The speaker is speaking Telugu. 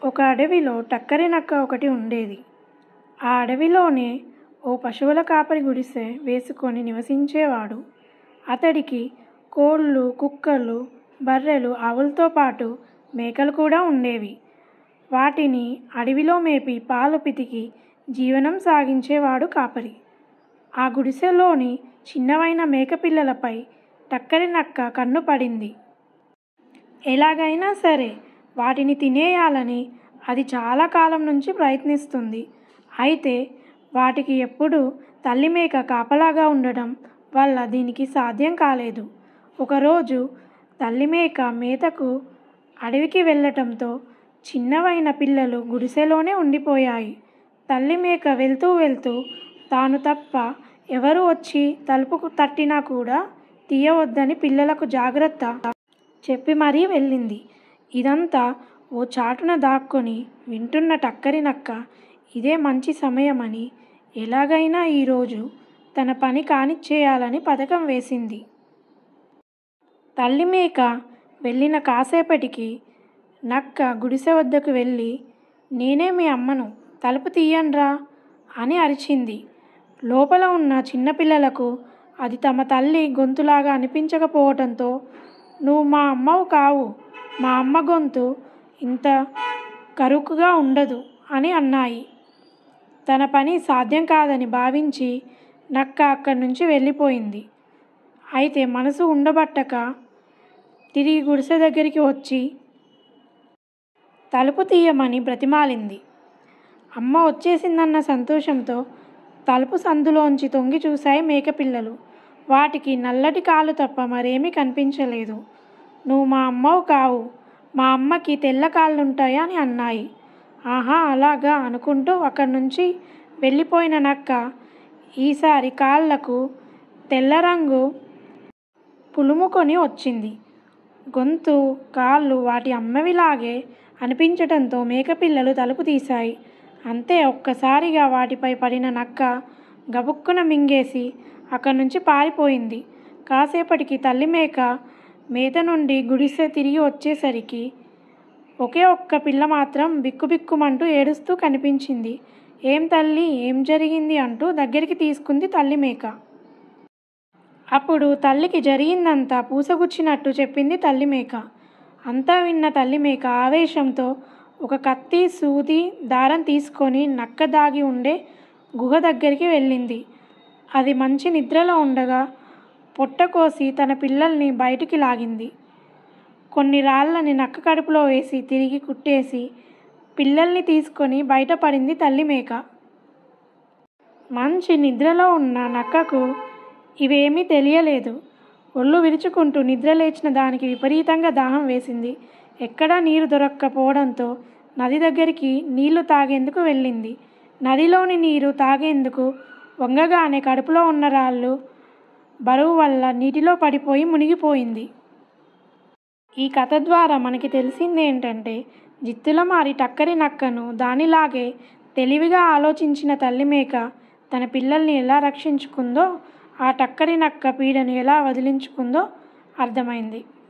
ఒక అడవిలో టక్కరి నక్క ఒకటి ఉండేది ఆ అడవిలోనే ఓ పశువుల కాపరి గుడిసె వేసుకొని నివసించేవాడు అతడికి కోళ్ళు కుక్కలు బర్రెలు ఆవులతో పాటు మేకలు కూడా ఉండేవి వాటిని అడవిలో మేపి పాలు పితికి జీవనం సాగించేవాడు కాపరి ఆ గుడిసెలోని చిన్నవైన మేకపిల్లలపై టక్కరి నక్క కన్ను పడింది ఎలాగైనా సరే వాటిని తినేయాలని అది చాలా కాలం నుంచి ప్రయత్నిస్తుంది అయితే వాటికి ఎప్పుడు తల్లి మేక కాపలాగా ఉండడం వల్ల దీనికి సాధ్యం కాలేదు ఒకరోజు తల్లి మేక మేతకు అడవికి వెళ్ళటంతో చిన్నవైన పిల్లలు గుడిసెలోనే ఉండిపోయాయి తల్లి మేక వెళ్తూ వెళ్తూ తాను తప్ప ఎవరు వచ్చి తలుపుకు తట్టినా కూడా తీయవద్దని పిల్లలకు జాగ్రత్త చెప్పి మరీ వెళ్ళింది ఇదంతా ఓ చాటున దాక్కొని వింటున్న టక్కరి నక్క ఇదే మంచి సమయమని ఎలాగైనా ఈరోజు తన పని కానిచ్చేయాలని పథకం వేసింది తల్లి మేక వెళ్ళిన కాసేపటికి నక్క గుడిసె వద్దకు వెళ్ళి నేనే మీ అమ్మను తలుపు తీయండ్రా అని అరిచింది లోపల ఉన్న చిన్నపిల్లలకు అది తమ తల్లి గొంతులాగా అనిపించకపోవటంతో నువ్వు మా అమ్మవు కావు మా అమ్మ గొంతు ఇంత కరుకుగా ఉండదు అని అన్నాయి తన పని సాధ్యం కాదని భావించి నక్క అక్కడి నుంచి వెళ్ళిపోయింది అయితే మనసు ఉండబట్టక తిరిగి గుడిసె దగ్గరికి వచ్చి తలుపు తీయమని బ్రతిమాలింది అమ్మ వచ్చేసిందన్న సంతోషంతో తలుపు సందులోంచి తొంగి చూశాయి మేకపిల్లలు వాటికి నల్లటి కాళ్ళు తప్ప మరేమీ కనిపించలేదు నువ్వు మా అమ్మవు కావు మా అమ్మకి తెల్ల కాళ్ళుంటాయా అని అన్నాయి ఆహా అలాగా అనుకుంటూ అక్కడి నుంచి వెళ్ళిపోయిన నక్క ఈసారి కాళ్ళకు తెల్ల రంగు పులుముకొని వచ్చింది గొంతు కాళ్ళు వాటి అమ్మవిలాగే అనిపించటంతో మేకపిల్లలు తలుపు తీశాయి అంతే ఒక్కసారిగా వాటిపై పడిన నక్క గబుక్కున మింగేసి అక్కడి నుంచి పారిపోయింది కాసేపటికి తల్లి మేక మేత నుండి గుడిసె తిరిగి వచ్చేసరికి ఒకే ఒక్క పిల్ల మాత్రం బిక్కుబిక్కుమంటూ ఏడుస్తూ కనిపించింది ఏం తల్లి ఏం జరిగింది అంటూ దగ్గరికి తీసుకుంది తల్లి మేక అప్పుడు తల్లికి జరిగిందంతా పూసగుచ్చినట్టు చెప్పింది తల్లి మేక అంతా విన్న తల్లి మేక ఆవేశంతో ఒక కత్తి సూది దారం తీసుకొని నక్క దాగి ఉండే గుహ దగ్గరికి వెళ్ళింది అది మంచి నిద్రలో ఉండగా పొట్ట కోసి తన పిల్లల్ని బయటికి లాగింది కొన్ని రాళ్ళని నక్క కడుపులో వేసి తిరిగి కుట్టేసి పిల్లల్ని తీసుకొని బయటపడింది తల్లి మేక మంచి నిద్రలో ఉన్న నక్కకు ఇవేమీ తెలియలేదు ఒళ్ళు విరుచుకుంటూ నిద్ర లేచిన దానికి విపరీతంగా దాహం వేసింది ఎక్కడా నీరు దొరక్కపోవడంతో నది దగ్గరికి నీళ్లు తాగేందుకు వెళ్ళింది నదిలోని నీరు తాగేందుకు వంగగానే కడుపులో ఉన్న రాళ్ళు బరువు వల్ల నీటిలో పడిపోయి మునిగిపోయింది ఈ కథ ద్వారా మనకి తెలిసింది ఏంటంటే జిత్తుల మారి టక్కరి నక్కను దానిలాగే తెలివిగా ఆలోచించిన తల్లి మేక తన పిల్లల్ని ఎలా రక్షించుకుందో ఆ టక్కరి నక్క పీడను ఎలా వదిలించుకుందో అర్థమైంది